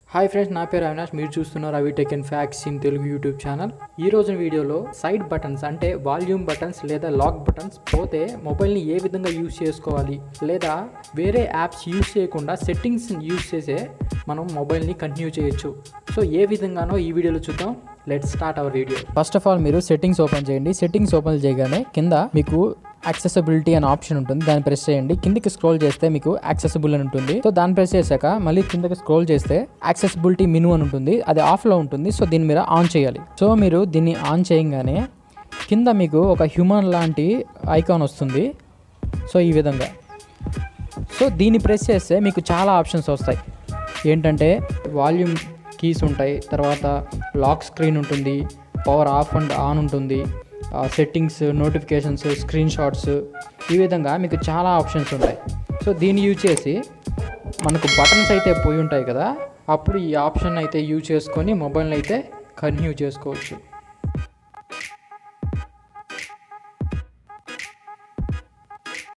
hi friends నా పేరు అవినాష్ మీరు చూస్తున్నారు అవి tech and facts in Telugu YouTube channel ఈ రోజు వీడియోలో సైడ్ బటన్స్ అంటే వాల్యూమ్ బటన్స్ లేదా లాక్ బటన్స్ పోతే మొబైల్ని ఏ విధంగా యూస్ చేసుకోవాలి లేదా వేరే యాప్స్ యూస్ చేయకుండా సెట్టింగ్స్ యూస్ చేసే మనం మొబైల్ని కంటిన్యూ చేయొచ్చు సో ఏ విధంగానో ఈ వీడియోలో చూద్దాం let start our video first of all మీరు సెట్టింగ్స్ ఓపెన్ చేయండి సెట్టింగ్స్ ఓపెన్ చేయగానే కింద మీకు యాక్సెసిబిలిటీ అనే ఆప్షన్ ఉంటుంది దాన్ని ప్రెస్ చేయండి కిందకి స్క్రోల్ చేస్తే మీకు యాక్సెసిబుల్ అని ఉంటుంది సో దాన్ని ప్రెస్ చేశాక మళ్ళీ కిందకి స్క్రోల్ చేస్తే యాక్సెసిబిలిటీ మెనూ అని ఉంటుంది అది ఆఫ్లో ఉంటుంది సో దీన్ని మీరు ఆన్ చేయాలి సో మీరు దీన్ని ఆన్ చేయగానే కింద మీకు ఒక హ్యూమన్ లాంటి ఐకాన్ వస్తుంది సో ఈ విధంగా సో దీన్ని ప్రెస్ చేస్తే మీకు చాలా ఆప్షన్స్ వస్తాయి ఏంటంటే వాల్యూమ్ కీస్ ఉంటాయి తర్వాత లాక్ స్క్రీన్ ఉంటుంది పవర్ ఆఫ్ అండ్ ఆన్ ఉంటుంది సెట్టింగ్స్ నోటిఫికేషన్స్ స్క్రీన్ షాట్స్ ఈ విధంగా మీకు చాలా ఆప్షన్స్ ఉంటాయి సో దీన్ని యూజ్ చేసి మనకు బటన్స్ అయితే పోయి ఉంటాయి కదా అప్పుడు ఈ ఆప్షన్ అయితే యూజ్ చేసుకొని మొబైల్ని అయితే కంటిన్యూ చేసుకోవచ్చు